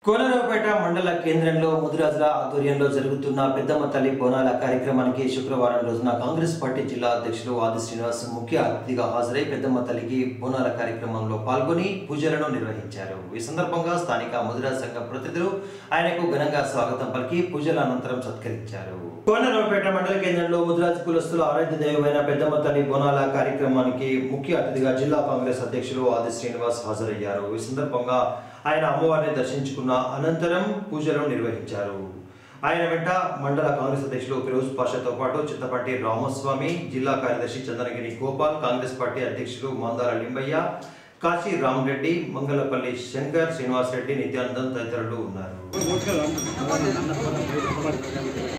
కోనరావుపేట మండల కేంద్రంలో ముదిరాజుల ఆధ్వర్యంలో జరుగుతున్న పెద్దమ్మ తల్లి బోనాల కార్యక్రమానికి శుక్రవారం రోజున కాంగ్రెస్ పార్టీ జిల్లా అధ్యక్షులు ఆది శ్రీనివాస్ ముఖ్య అతిథిగా హాజరై పెద్దమ్మ తల్లికి బోనాల కార్యక్రమంలో పాల్గొని పూజలను నిర్వహించారు ఈ సందర్భంగా స్థానిక ముదిరాజ్ సంఘం ప్రతినిధులు ఆయనకు ఘనంగా స్వాగతం పలికి పూజల అనంతరం సత్కరించారు కోనరావుపేట మండల కేంద్రంలో ముదిరాజ్ కులస్తుల ఆరాధ్య దైవమైన పెద్దమ్మ తల్లి బోనాల కార్యక్రమానికి ముఖ్య అతిథిగా జిల్లా కాంగ్రెస్ అధ్యక్షులు ఆది శ్రీనివాస్ హాజరయ్యారు ఈ సందర్భంగా ఆయన అమ్మవారిని దర్శించుకున్న అనంతరం పూజలు నిర్వహించారు ఆయన వెంట మండల కాంగ్రెస్ అధ్యక్షులు ఫిరోజ్ పాషాతో పాటు చిత్తపాటి రామస్వామి జిల్లా కార్యదర్శి చందనగిరి గోపాల్ కాంగ్రెస్ పార్టీ అధ్యక్షులు మందార లింబయ్య కాశీ రామరెడ్డి మంగళపల్లి శంకర్ శ్రీనివాస్ రెడ్డి నిత్యానందం తదితరులు ఉన్నారు